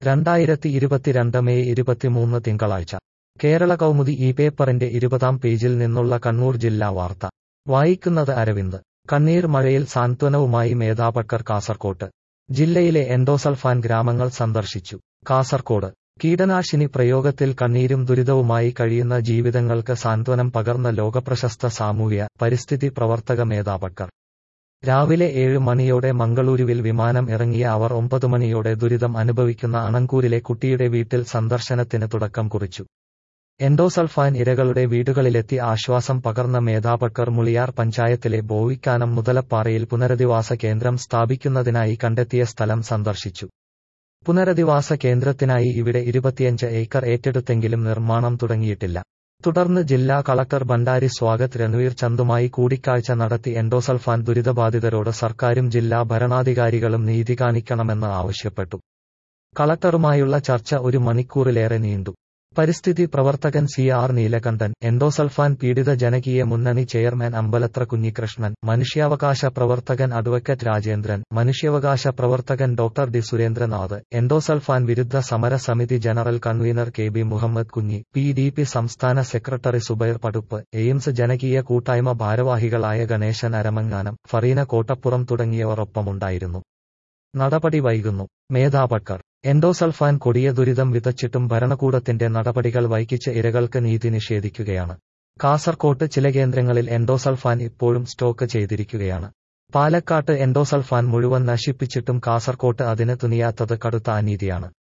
രണ്ടായിരത്തി ഇരുപത്തിരണ്ട് മെയ് ഇരുപത്തിമൂന്ന് തിങ്കളാഴ്ച കേരള കൗമുദി ഈ പേപ്പറിന്റെ ഇരുപതാം പേജിൽ നിന്നുള്ള കണ്ണൂർ ജില്ലാ വാർത്ത വായിക്കുന്നത് അരവിന്ദ് കണ്ണീർ മഴയിൽ സാന്ത്വനവുമായി മേധാപട്കർ കാസർകോട്ട് ജില്ലയിലെ എൻഡോസൾഫാൻ ഗ്രാമങ്ങൾ സന്ദർശിച്ചു കാസർകോട് കീടനാശിനി പ്രയോഗത്തിൽ കണ്ണീരും ദുരിതവുമായി കഴിയുന്ന ജീവിതങ്ങൾക്ക് സാന്ത്വനം പകർന്ന ലോകപ്രശസ്ത സാമൂഹ്യ പരിസ്ഥിതി പ്രവർത്തക മേധാപട്കർ രാവിലെ ഏഴ് മണിയോടെ മംഗളൂരുവിൽ വിമാനം ഇറങ്ങിയ അവർ ഒമ്പത് മണിയോടെ ദുരിതം അനുഭവിക്കുന്ന അണങ്കൂരിലെ കുട്ടിയുടെ വീട്ടിൽ സന്ദർശനത്തിന് തുടക്കം കുറിച്ചു എൻഡോസൾഫാൻ ഇരകളുടെ വീടുകളിലെത്തി ആശ്വാസം പകർന്ന മേധാപട്കർ മുളിയാർ പഞ്ചായത്തിലെ ബോവിക്കാനം മുതലപ്പാറയിൽ പുനരധിവാസ കേന്ദ്രം സ്ഥാപിക്കുന്നതിനായി കണ്ടെത്തിയ സ്ഥലം സന്ദർശിച്ചു പുനരധിവാസ കേന്ദ്രത്തിനായി ഇവിടെ ഇരുപത്തിയഞ്ച് ഏക്കർ ഏറ്റെടുത്തെങ്കിലും നിർമ്മാണം തുടങ്ങിയിട്ടില്ല തുടർന്ന് ജില്ലാ കളക്ടർ ഭണ്ഡാരി സ്വാഗത് രൺവീർ ചന്ദുമായി കൂടിക്കാഴ്ച നടത്തി എൻഡോസൾഫാൻ ദുരിതബാധിതരോട് സർക്കാരും ജില്ലാ ഭരണാധികാരികളും നീതി കാണിക്കണമെന്ന് ആവശ്യപ്പെട്ടു കളക്ടറുമായുള്ള ചർച്ച ഒരു മണിക്കൂറിലേറെ നീണ്ടു പരിസ്ഥിതി പ്രവർത്തകൻ സി ആർ നീലകണ്ഠൻ എൻഡോസൾഫാൻ പീഡിത ജനകീയ മുന്നണി ചെയർമാൻ അമ്പലത്ര കുഞ്ഞികൃഷ്ണൻ മനുഷ്യാവകാശ പ്രവർത്തകൻ അഡ്വക്കറ്റ് രാജേന്ദ്രൻ മനുഷ്യാവകാശ പ്രവർത്തകൻ ഡോക്ടർ ഡി സുരേന്ദ്രനാഥ് എൻഡോസൾഫാൻ വിരുദ്ധ സമര സമിതി general convener K B Muhammad Kunhi P D P സംസ്ഥാന സെക്രട്ടറി സുബൈർ പടുപ്പ് എയിംസ് ജനകീയ കൂട്ടായ്മ ഭാരവാഹികളായ ഗണേശൻ അരമങ്ങാനം ഫറീന കോട്ടപ്പുറം തുടങ്ങിയവർ ഒപ്പമുണ്ടായിരുന്നു നടപടി വൈകുന്നു മേധാപട്കർ എൻഡോസൾഫാൻ കൊടിയ ദുരിതം വിതച്ചിട്ടും ഭരണകൂടത്തിന്റെ നടപടികൾ വൈകിച്ച് ഇരകൾക്ക് നീതി നിഷേധിക്കുകയാണ് കാസർകോട്ട് ചില കേന്ദ്രങ്ങളിൽ എൻഡോസൾഫാൻ ഇപ്പോഴും സ്റ്റോക്ക് ചെയ്തിരിക്കുകയാണ് പാലക്കാട്ട് എൻഡോസൾഫാൻ മുഴുവൻ നശിപ്പിച്ചിട്ടും കാസർകോട്ട് അതിന് തുനിയാത്തത് കടുത്ത അനീതിയാണ്